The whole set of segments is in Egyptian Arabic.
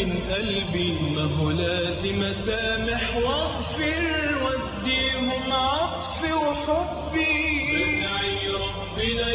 من قلبي ما هو لازم اسامح واغفر واديهم عطفي وحبي بدعي ربنا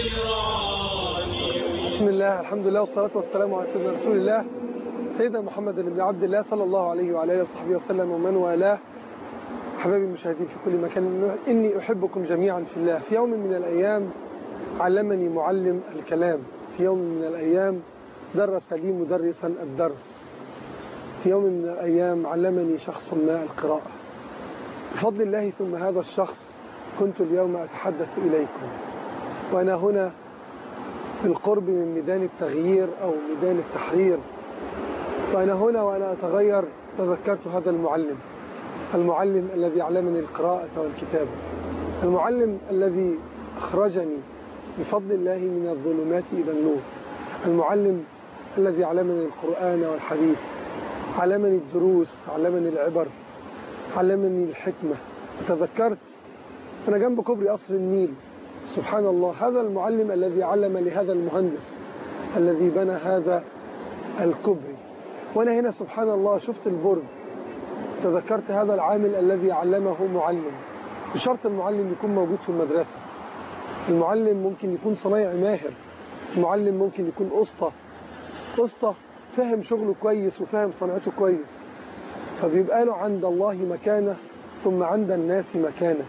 يرعاني بسم الله الحمد لله والصلاة والسلام على سيدنا رسول الله سيدنا محمد بن عبد الله صلى الله عليه وعلى اله وصحبه وسلم ومن والاه حبايبي المشاهدين في كل مكان إني أحبكم جميعا في الله في يوم من الأيام علمني معلم الكلام في يوم من الأيام درس لي مدرسا الدرس في يوم من الأيام علمني شخص ما القراءة بفضل الله ثم هذا الشخص كنت اليوم أتحدث إليكم وأنا هنا بالقرب من ميدان التغيير أو ميدان التحرير وأنا هنا وأنا أتغير تذكرت هذا المعلم المعلم الذي علمني القراءة والكتابة المعلم الذي أخرجني بفضل الله من الظلمات إلى النور المعلم الذي علمني القرآن والحديث علمني الدروس علمني العبر علمني الحكمة تذكرت أنا جنب كوبري قصر النيل سبحان الله هذا المعلم الذي علم لهذا المهندس الذي بنى هذا الكوبري وأنا هنا سبحان الله شفت البرج تذكرت هذا العامل الذي علمه معلم بشرط المعلم يكون موجود في المدرسة المعلم ممكن يكون صنايعي ماهر المعلم ممكن يكون أسطى أسطى فاهم شغله كويس وفاهم صنعته كويس فبيبقى له عند الله مكانة ثم عند الناس مكانة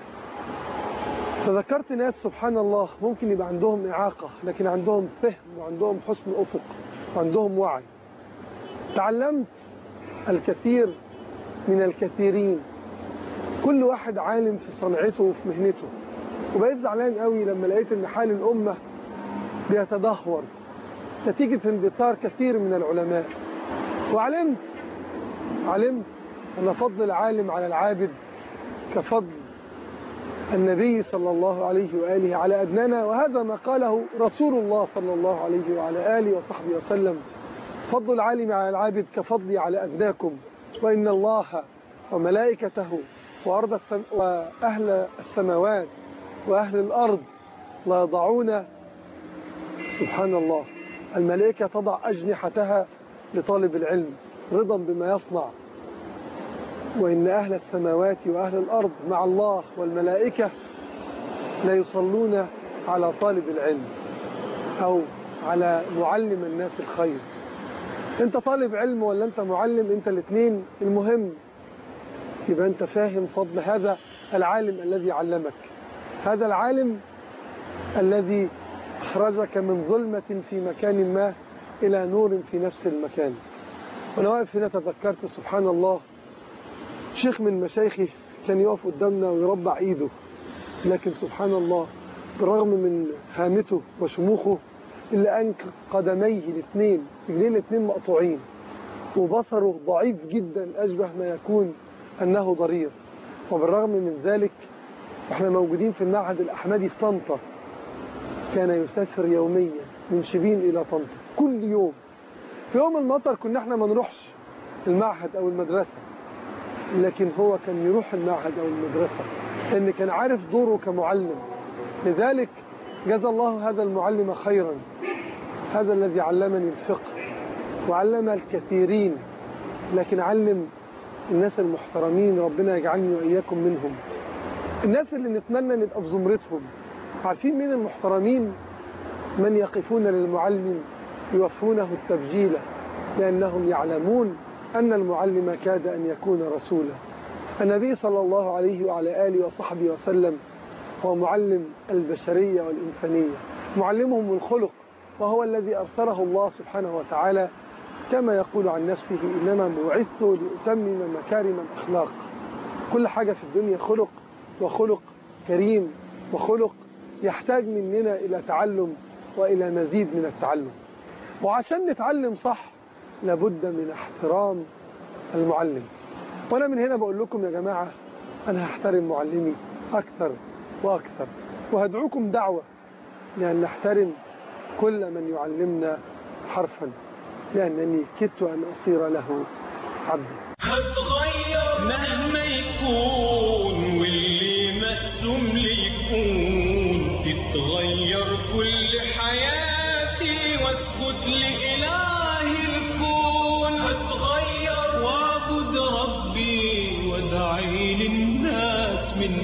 تذكرت ناس سبحان الله ممكن يبقى عندهم إعاقة لكن عندهم فهم وعندهم حسن أفق وعندهم وعي تعلمت الكثير من الكثيرين كل واحد عالم في صنعته وفي مهنته وبقيت زعلان قوي لما لقيت ان حال الأمة بيتدهور نتيجة اندثار كثير من العلماء وعلمت علمت أن فضل العالم على العابد كفضل النبي صلى الله عليه وآله على أدنانا وهذا ما قاله رسول الله صلى الله عليه وعلى آله وصحبه وسلم فضل العالم على العابد كفضلي على أدناكم وإن الله وملائكته وأرض السم... وأهل السماوات وأهل الأرض لا يضعون سبحان الله الملائكة تضع أجنحتها لطالب العلم رضا بما يصنع وإن أهل السماوات وأهل الأرض مع الله والملائكة لا يصلون على طالب العلم أو على معلم الناس الخير انت طالب علم ولا انت معلم انت الاثنين المهم يبقى انت فاهم فضل هذا العالم الذي علمك هذا العالم الذي اخرجك من ظلمة في مكان ما الى نور في نفس المكان وانا واقف هنا تذكرت سبحان الله شيخ من مشايخي كان يقف قدامنا ويربع ايده لكن سبحان الله بالرغم من هامته وشموخه إلا أن قدميه الاثنين رجليه الاثنين مقطوعين وبصره ضعيف جدا أشبه ما يكون أنه ضرير وبالرغم من ذلك احنا موجودين في المعهد الأحمدي في طنطا كان يسافر يوميا من شبين إلى طنطا كل يوم في يوم المطر كنا احنا ما نروحش المعهد أو المدرسة لكن هو كان يروح المعهد أو المدرسة لأن كان عارف دوره كمعلم لذلك جزى الله هذا المعلم خيرا هذا الذي علمني الفقه وعلم الكثيرين لكن علم الناس المحترمين ربنا يجعلني وإياكم منهم الناس اللي نتمنى نبقى في زمرتهم عارفين مين المحترمين من يقفون للمعلم يوفونه التبجيل لأنهم يعلمون أن المعلم كاد أن يكون رسولا النبي صلى الله عليه وعلى آله وصحبه وسلم هو معلم البشرية والإنسانية معلمهم الخلق وهو الذي أرسله الله سبحانه وتعالى كما يقول عن نفسه إنما بعثت لأتمم مكارم الأخلاق كل حاجة في الدنيا خلق وخلق كريم وخلق يحتاج مننا إلى تعلم وإلى مزيد من التعلم وعشان نتعلم صح لابد من احترام المعلم وأنا من هنا بقول لكم يا جماعة أنا هحترم معلمي أكثر وأكثر وهدعوكم دعوة لأن نحترم كل من يعلمنا حرفا لأنني كدت أن أصير له عبدا هتغير مهما يكون واللي مقسوم لي يكون تتغير كل حياتي واسجد لإله الكون هتغير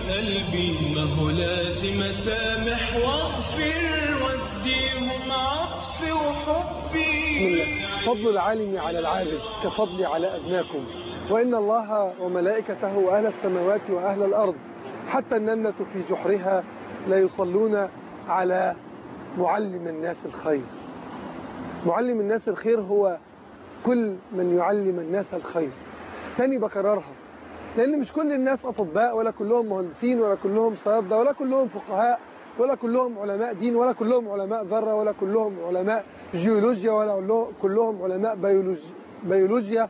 قلبي ما هو لازم اسامح واغفر واديهم عطفي وحبي بسم الله فضل العالم على العابد كفضلي على أدناكم وإن الله وملائكته وأهل السماوات وأهل الأرض حتى النملة في جحرها لا يصلون على معلم الناس الخير معلم الناس الخير هو كل من يعلم الناس الخير تاني بكررها لأن مش كل الناس أطباء ولا كلهم مهندسين ولا كلهم صيادلة ولا كلهم فقهاء ولا كلهم علماء دين ولا كلهم علماء ذرة ولا كلهم علماء جيولوجيا ولا كلهم علماء بيولوجيا, بيولوجيا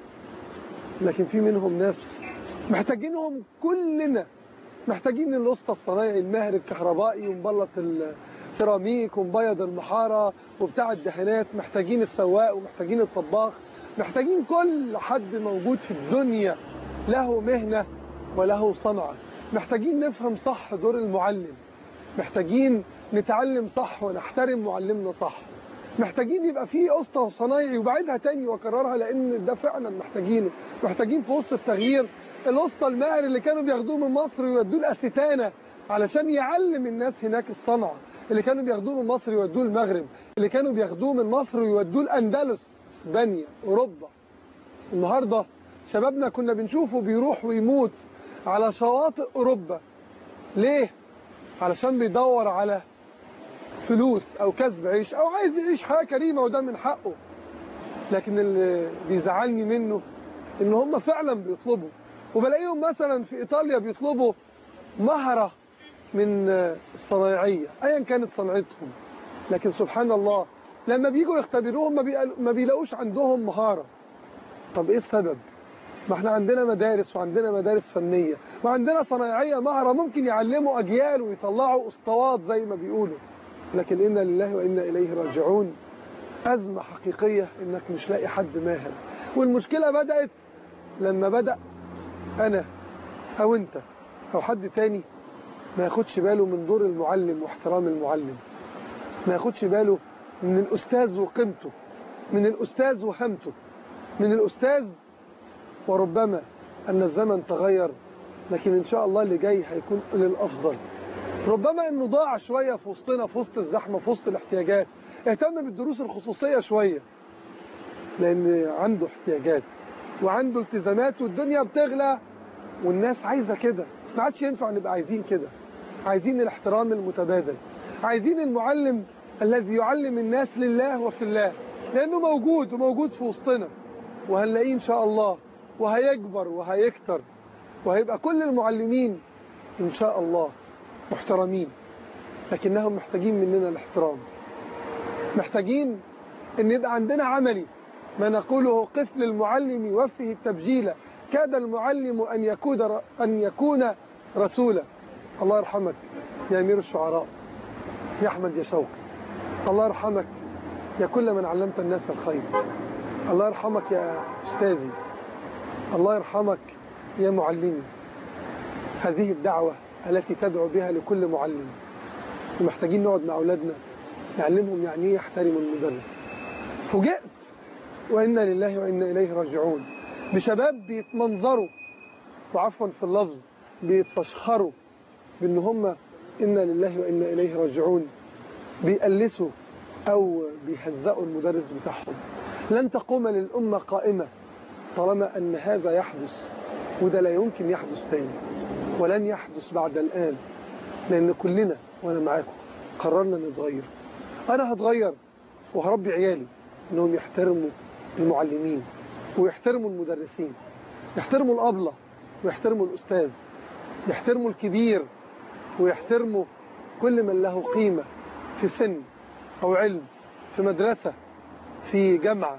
لكن في منهم ناس محتاجينهم كلنا محتاجين الاسطى الصنايعي الماهر الكهربائي ومبلط السيراميك ومبيض المحارة وبتاع الدهانات محتاجين السواق ومحتاجين الطباخ محتاجين كل حد موجود في الدنيا له مهنة وله صنعة محتاجين نفهم صح دور المعلم محتاجين نتعلم صح ونحترم معلمنا صح محتاجين يبقى في اسطى صنايعي وبعدها تاني واكررها لان ده فعلا محتاجينه محتاجين في وسط التغيير الاسطى الماهر اللي كانوا بياخدوه من مصر ويودوه الاستانه علشان يعلم الناس هناك الصنعه اللي كانوا بياخدوه من مصر ويودوه المغرب اللي كانوا بياخدوه من مصر ويودوه الاندلس اسبانيا اوروبا النهارده شبابنا كنا بنشوفه بيروح ويموت على شواطئ اوروبا ليه علشان بيدور على فلوس او كسب عيش او عايز يعيش حياه كريمه وده من حقه لكن اللي بيزعلني منه ان هم فعلا بيطلبوا وبلاقيهم مثلا في ايطاليا بيطلبوا مهره من الصنايعيه ايا كانت صنعتهم لكن سبحان الله لما بيجوا يختبروهم ما, ما بيلاقوش عندهم مهاره طب ايه السبب ما احنا عندنا مدارس وعندنا مدارس فنيه وعندنا صنايعيه مهره ممكن يعلموا اجيال ويطلعوا اسطوات زي ما بيقولوا لكن إنا لله وإنا إليه راجعون أزمة حقيقية إنك مش لاقي حد ماهر والمشكلة بدأت لما بدأ أنا أو أنت أو حد تاني ما ياخدش باله من دور المعلم واحترام المعلم ما ياخدش باله من الأستاذ وقيمته من الأستاذ وهمته من الأستاذ وربما أن الزمن تغير لكن إن شاء الله اللي جاي هيكون للأفضل ربما انه ضاع شوية في وسطنا في وسط الزحمة في وسط الاحتياجات اهتم بالدروس الخصوصية شوية لان عنده احتياجات وعنده التزامات والدنيا بتغلى والناس عايزة كده ما عادش ينفع نبقى عايزين كده عايزين الاحترام المتبادل عايزين المعلم الذي يعلم الناس لله وفي الله لانه موجود وموجود في وسطنا وهنلاقيه ان شاء الله وهيكبر وهيكتر وهيبقى كل المعلمين ان شاء الله محترمين لكنهم محتاجين مننا الاحترام محتاجين ان يبقى عندنا عملي ما نقوله قف للمعلم يوفه التبجيل كاد المعلم أن يكون, أن يكون رسولا الله يرحمك يا أمير الشعراء يا أحمد يا شوقي الله يرحمك يا كل من علمت الناس الخير الله يرحمك يا أستاذي الله يرحمك يا معلمي هذه الدعوة التي تدعو بها لكل معلم ومحتاجين نقعد مع أولادنا نعلمهم يعني ايه يحترموا المدرس فوجئت وإنا لله وإنا إليه راجعون بشباب بيتمنظروا وعفوا في اللفظ بيتفشخروا بأن هم إنا لله وإنا إليه راجعون بيقلسوا أو بيهزقوا المدرس بتاعهم لن تقوم للأمة قائمة طالما أن هذا يحدث وده لا يمكن يحدث تاني ولن يحدث بعد الآن لأن كلنا وأنا معاكم قررنا نتغير أنا هتغير وهربي عيالي أنهم يحترموا المعلمين ويحترموا المدرسين يحترموا الأبلة ويحترموا الأستاذ يحترموا الكبير ويحترموا كل من له قيمة في سن أو علم في مدرسة في جامعة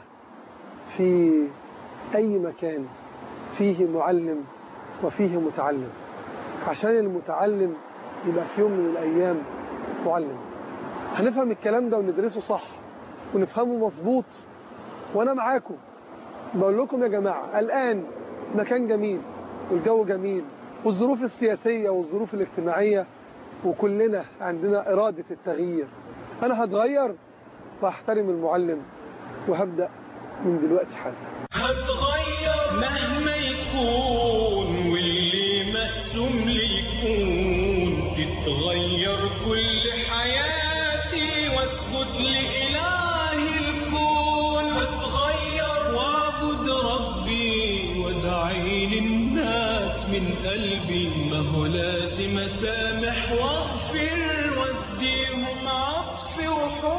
في أي مكان فيه معلم وفيه متعلم عشان المتعلم يبقى في يوم من الأيام معلم هنفهم الكلام ده وندرسه صح ونفهمه مظبوط وأنا معاكم بقول لكم يا جماعة الآن مكان جميل والجو جميل والظروف السياسية والظروف الاجتماعية وكلنا عندنا إرادة التغيير أنا هتغير وهحترم المعلم وهبدأ من دلوقتي حالا هتغير مهما يكون واللي مقسوم ليك يكون تتغير كل حياتي واسجد لإله الكون واتغير واعبد ربي وادعي للناس من قلبي ما هو لازم اسامح واغفر واديهم عطفي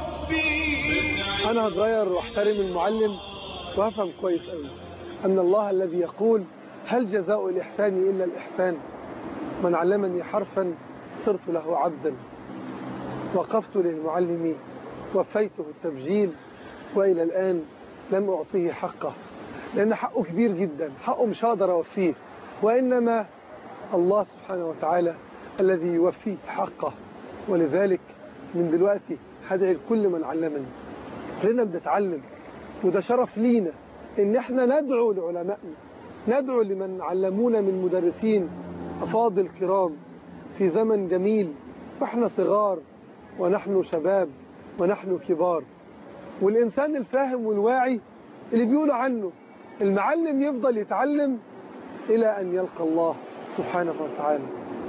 وحبي انا هتغير واحترم المعلم وافهم كويس قوي ان الله الذي يقول هل جزاء الاحسان الا الاحسان من علمني حرفا صرت له عبدا وقفت للمعلم وفيته التبجيل والى الان لم اعطيه حقه لان حقه كبير جدا حقه مش هقدر اوفيه وانما الله سبحانه وتعالى الذي يوفيه حقه ولذلك من دلوقتي هدعي لكل من علمني كلنا بنتعلم وده شرف لينا ان احنا ندعو لعلمائنا ندعو لمن علمونا من مدرسين افاضل كرام في زمن جميل واحنا صغار ونحن شباب ونحن كبار والانسان الفاهم والواعي اللي بيقولوا عنه المعلم يفضل يتعلم الى ان يلقى الله سبحانه وتعالى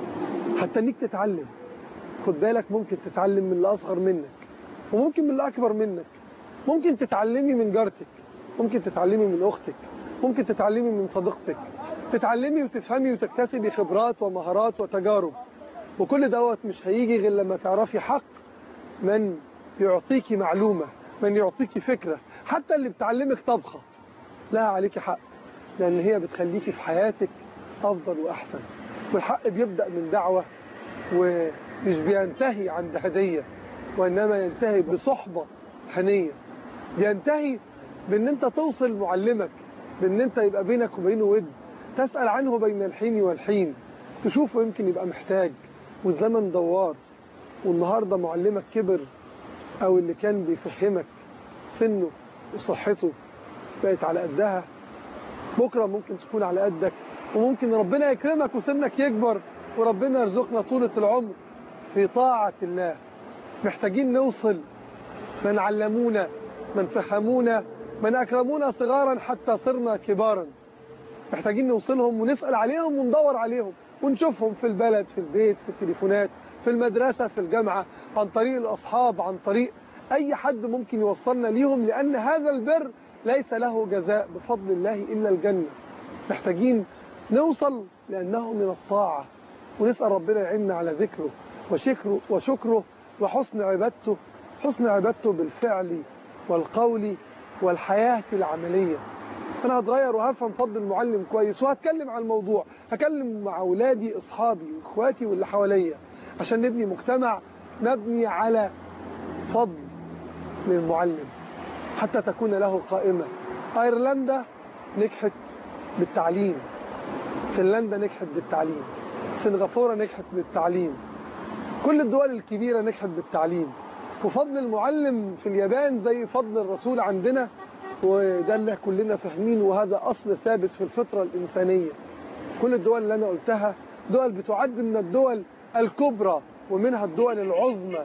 حتى انك تتعلم خد بالك ممكن تتعلم من اللي اصغر منك وممكن من اللي اكبر منك ممكن تتعلمي من جارتك ممكن تتعلمي من اختك ممكن تتعلمي من صديقتك تتعلمي وتفهمي وتكتسبي خبرات ومهارات وتجارب وكل دوت مش هيجي غير لما تعرفي حق من يعطيكي معلومة من يعطيكي فكرة حتى اللي بتعلمك طبخة لها عليكي حق لأن هي بتخليكي في حياتك أفضل وأحسن والحق بيبدأ من دعوة ومش بينتهي عند هدية وإنما ينتهي بصحبة هنية ينتهي بأن أنت توصل معلمك بأن أنت يبقى بينك وبينه ود تسأل عنه بين الحين والحين تشوفه يمكن يبقى محتاج والزمن دوار والنهاردة معلمك كبر أو اللي كان بيفهمك سنه وصحته بقت على قدها بكرة ممكن تكون على قدك وممكن ربنا يكرمك وسنك يكبر وربنا يرزقنا طولة العمر في طاعة الله محتاجين نوصل من علمونا من فهمونا من أكرمونا صغارا حتى صرنا كبارا محتاجين نوصلهم ونسأل عليهم وندور عليهم ونشوفهم في البلد في البيت في التليفونات في المدرسة في الجامعة عن طريق الأصحاب عن طريق أي حد ممكن يوصلنا ليهم لأن هذا البر ليس له جزاء بفضل الله إلا الجنة محتاجين نوصل لأنه من الطاعة ونسأل ربنا يعيننا على ذكره وشكره, وشكره وحسن عبادته حسن عبادته بالفعل والقول والحياة العملية أنا هتغير وهفهم فضل المعلم كويس وهتكلم عن الموضوع هكلم مع أولادي أصحابي وإخواتي واللي حواليا عشان نبني مجتمع مبني على فضل للمعلم حتى تكون له قائمة أيرلندا نجحت بالتعليم فنلندا نجحت بالتعليم سنغافورة نجحت بالتعليم كل الدول الكبيرة نجحت بالتعليم وفضل المعلم في اليابان زي فضل الرسول عندنا وده اللي كلنا فاهمينه وهذا أصل ثابت في الفطرة الإنسانية كل الدول اللي أنا قلتها دول بتعد من الدول الكبرى ومنها الدول العظمى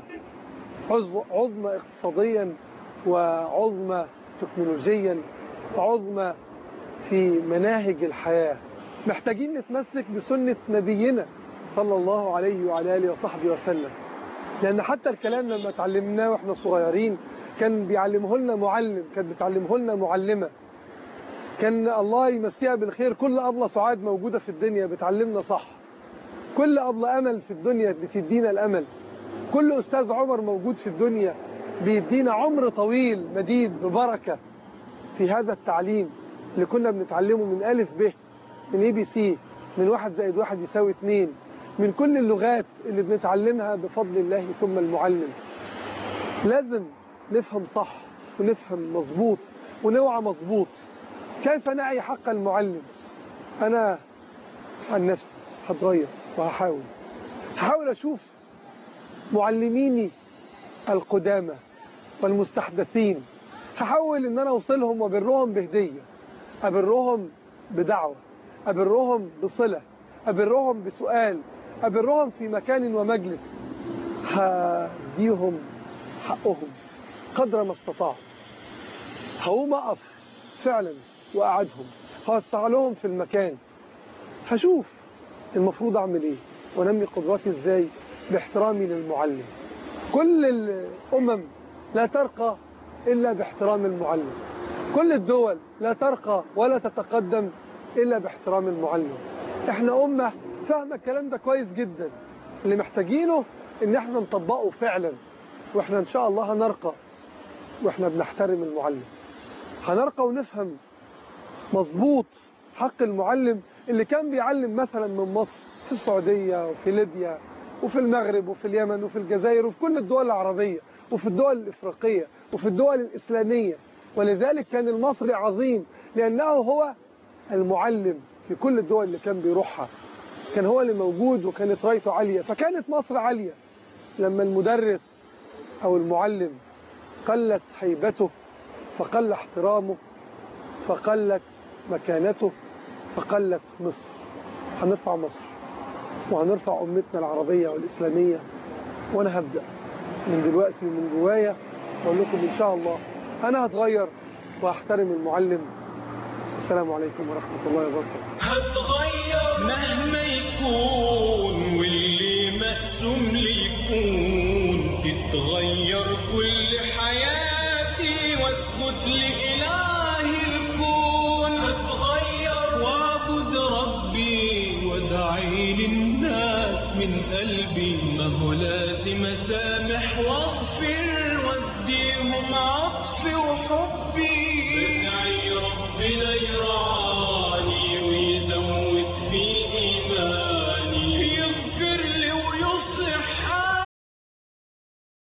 عظمى اقتصاديا وعظمى تكنولوجيا عظمى في مناهج الحياة محتاجين نتمسك بسنة نبينا صلى الله عليه وعلى آله وصحبه وسلم لأن حتى الكلام لما اتعلمناه واحنا صغيرين كان بيعلمه لنا معلم كانت بتعلمه لنا معلمة كان الله يمسيها بالخير كل أبلة سعاد موجودة في الدنيا بتعلمنا صح كل أبلة أمل في الدنيا بتدينا الأمل كل أستاذ عمر موجود في الدنيا بيدينا عمر طويل مديد ببركة في هذا التعليم اللي كنا بنتعلمه من ألف ب من اي بي سي من واحد زائد واحد يساوي اتنين من كل اللغات اللي بنتعلمها بفضل الله ثم المعلم لازم نفهم صح ونفهم مظبوط ونوعى مظبوط كيف نعي حق المعلم أنا عن نفسي هتغير وهحاول هحاول أشوف معلميني القدامى والمستحدثين هحاول ان انا اوصلهم وابرهم بهدية ابرهم بدعوة ابرهم بصلة ابرهم بسؤال ابرهم في مكان ومجلس هديهم حقهم قدر ما استطاع هقوم اقف فعلا واقعدهم هوسع لهم في المكان هشوف المفروض اعمل ايه وانمي قدراتي ازاي باحترامي للمعلم كل الامم لا ترقى الا باحترام المعلم كل الدول لا ترقى ولا تتقدم الا باحترام المعلم احنا امه فاهمه الكلام ده كويس جدا اللي محتاجينه ان احنا نطبقه فعلا واحنا ان شاء الله هنرقى واحنا بنحترم المعلم هنرقى ونفهم مظبوط حق المعلم اللي كان بيعلم مثلا من مصر في السعودية وفي ليبيا وفي المغرب وفي اليمن وفي الجزائر وفي كل الدول العربية وفي الدول الإفريقية وفي الدول الإسلامية ولذلك كان المصري عظيم لأنه هو المعلم في كل الدول اللي كان بيروحها كان هو اللي موجود وكانت رايته عالية فكانت مصر عالية لما المدرس أو المعلم قلت هيبته فقل احترامه فقلت مكانته فقلت مصر هنرفع مصر وهنرفع أمتنا العربية والإسلامية وأنا هبدأ من دلوقتي ومن جوايا وأقول لكم إن شاء الله أنا هتغير وهحترم المعلم السلام عليكم ورحمة الله وبركاته هتغير مهما يكون واللي مقسوم لي يكون تتغير كل حياتي واسكت لإيه